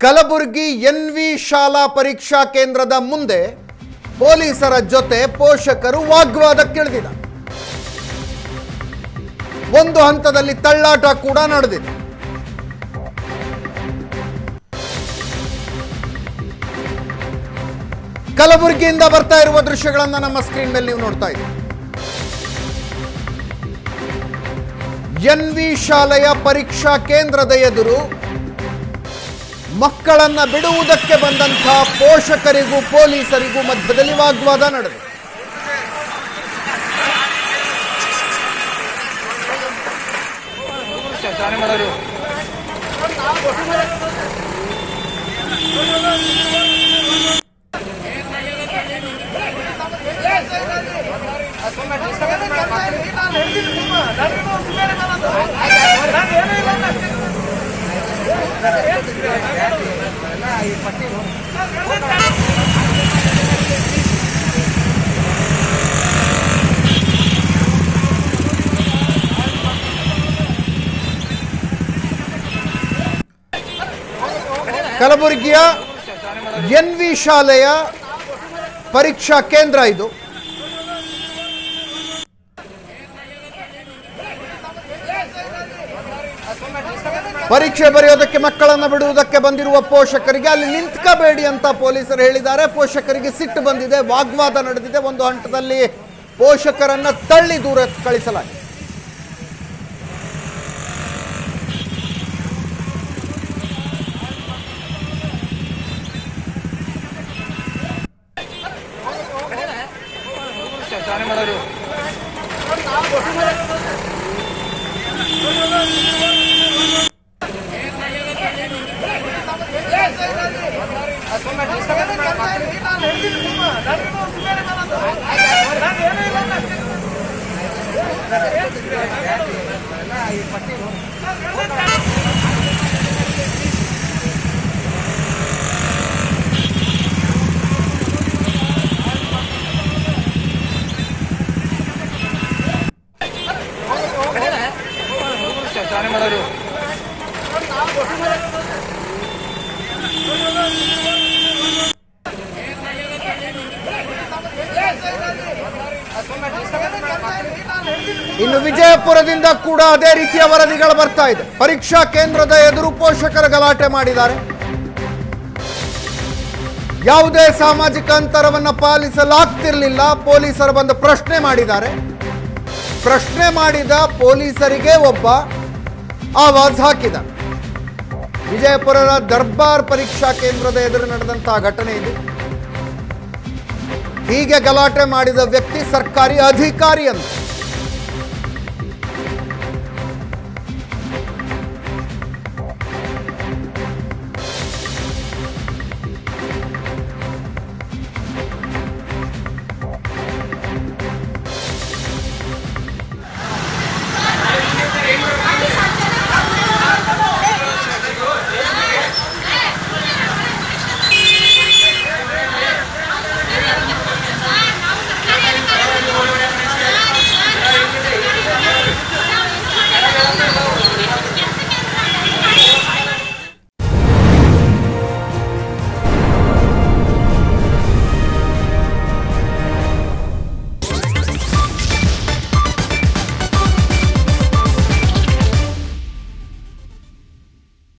Kalaburagi N V ಶಾಲಾ ಪರೀಕ್ಷಾ ಕೇಂದ್ರದ ಮುಂದೆ ಪೊಲೀಸರ ಜೊತೆ ಪೋಷಕರು ವಾಗ್ವಾದಕ್ಕಿಳಿದಿದ್ದಾರೆ ಒಂದು ಹಂತದಲ್ಲಿ ತಳ್ಳಾಟ ಕೂಡ ನಡೆದಿದೆ ಕಲಬುರಗಿಯಿಂದ ಬರ್ತಾ ಇರುವ ದೃಶ್ಯಗಳನ್ನು ನಮ್ಮ ಸ್ಕ್ರೀನ್ ಮೇಲೆ ನೀವು ನೋಡ್ತಾ ಇದ್ದೀರಿ ಎನ್ ವಿ ಶಾಲೆಯ ಪರೀಕ್ಷಾ ಕೇಂದ್ರದ ಎದುರು ಮಕ್ಕಳನ್ನ ಬಿಡುವುದಕ್ಕೆ ಬಂದಂತಹ ಪೋಷಕರಿಗೂ ಪೊಲೀಸರಿಗೂ ಮಧ್ಯದಲ್ಲಿ ವಾಗ್ವಾದ ನಡೆದಿದೆ ಚಾನೆ ಮಾಡೋರು ಕಲಬುರಗಿಯ ಎನ್ ವಿ ಶಾಲೆಯ ಪರೀಕ್ಷಾ ಕೇಂದ್ರ ಇದು ಪರೀಕ್ಷೆ ಬರೆಯೋದಕ್ಕೆ ಮಕ್ಕಳನ್ನು ಬಿಡುವುದಕ್ಕೆ ಬಂದಿರುವ ಪೋಷಕರಿಗೆ ಅಲ್ಲಿ ನಿಂತ್ಕಬೇಡಿ ಅಂತ ಪೊಲೀಸರು ಹೇಳಿದ್ದಾರೆ ಪೋಷಕರಿಗೆ ಸಿಟ್ಟು ಬಂದಿದೆ ವಾಗ್ವಾದ ನಡೆದಿದೆ ಒಂದು ಹಂತದಲ್ಲಿ ಪೋಷಕರನ್ನ ತಳ್ಳಿ ದೂರ ಕಳಿಸಲಾಗಿದೆ ಚಾನೆ ಮಾಡೋರು ಚಾನೆ ಮಾಡೋರು ಇನ್ನು ವಿಜಯಪುರದಿಂದ ಕೂಡ ಅದೇ ರೀತಿಯ ವರದಿಗಳು ಬರ್ತಾ ಇದೆ ಪರೀಕ್ಷಾ ಕೇಂದ್ರದ ಎದುರು ಪೋಷಕರ ಗಲಾಟೆ ಮಾಡಿದ್ದಾರೆ ಯಾವುದೇ ಸಾಮಾಜಿಕ ಅಂತರವನ್ನು ಪಾಲಿಸಲಾಗ್ತಿರ್ಲಿಲ್ಲ ಪೊಲೀಸರು ಬಂದು ಪ್ರಶ್ನೆ ಮಾಡಿದ್ದಾರೆ ಪ್ರಶ್ನೆ ಮಾಡಿದ ಪೊಲೀಸರಿಗೆ ಒಬ್ಬ ಆವಾಜ್ ಹಾಕಿದ ವಿಜಯಪುರದ ದರ್ಬಾರ್ ಪರೀಕ್ಷಾ ಕೇಂದ್ರದ ಎದುರು ನಡೆದಂತಹ ಘಟನೆ ಇದು ಹೀಗೆ ಗಲಾಟೆ ಮಾಡಿದ ವ್ಯಕ್ತಿ ಸರ್ಕಾರಿ ಅಧಿಕಾರಿ ಅಂತ